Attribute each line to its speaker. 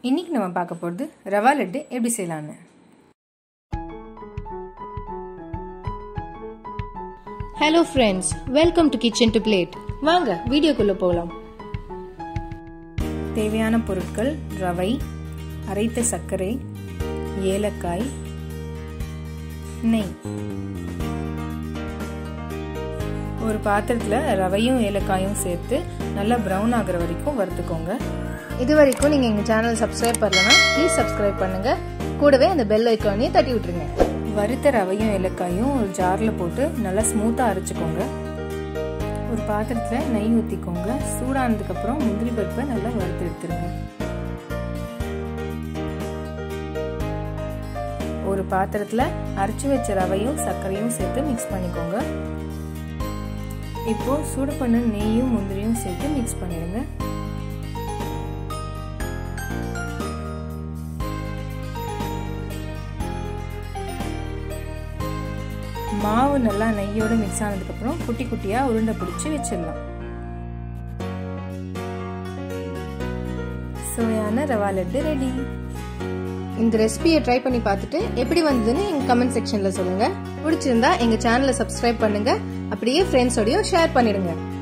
Speaker 1: இன்னைக்கு நம்ம பார்க்க போகிறது ரவா லட்டு எப்படி செய்யலான்னு
Speaker 2: hello friends welcome to kitchen to plate வாங்க வீடியோக்குள்ள போகலாம்
Speaker 1: தேவையான பொருட்கள் ரவை அரைத்த சர்க்கரை ஏலக்காய் நெய் ஒரு பாத்திரத்தில் ரவையும் ஏலக்காயும் சேர்த்து நல்லா ப்ரௌன் ஆகிற வரைக்கும் வறுத்துக்கோங்க
Speaker 2: இது வரைக்கும் நீங்கள் எங்கள் சேனல் சப்ஸ்கிரைப் பண்ணலன்னா ப்ளீஸ் சப்ஸ்கிரைப் பண்ணுங்க கூடவே அந்த பெல் ஐக்கானையும் தட்டி விட்டுருங்க
Speaker 1: வறுத்த ரவையும் ஏலக்காயும் ஒரு ஜாரில் போட்டு நல்லா ஸ்மூத்தாக அரைச்சிக்கோங்க ஒரு பாத்திரத்தில் நெய் ஊற்றிக்கோங்க சூடானதுக்கப்புறம் முந்திரி பருப்பை நல்லா வறுத்து எடுத்துருங்க ஒரு பாத்திரத்தில் அரைச்சி வச்ச ரவையும் சர்க்கரையும் சேர்த்து மிக்ஸ் பண்ணிக்கோங்க இப்போ சூடு பண்ண நெய்யும் முந்திரியும் சேர்த்து மிக்ஸ் பண்ணிடுங்க மாவு நல்லா நெய்யோடு மிக்ஸ் ஆனதுக்கப்புறம் குட்டி குட்டியாக உருண்டை பிடிச்சி வச்சிடலாம் சுவையான ரவா லட்டு ரெடி
Speaker 2: இந்த ரெசிபியை ட்ரை பண்ணி பார்த்துட்டு எப்படி வந்ததுன்னு எங்கள் கமெண்ட் செக்ஷனில் சொல்லுங்கள் பிடிச்சிருந்தா எங்கள் சேனலை சப்ஸ்கிரைப் பண்ணுங்க அப்படியே ஃப்ரெண்ட்ஸோடையும் ஷேர் பண்ணிடுங்க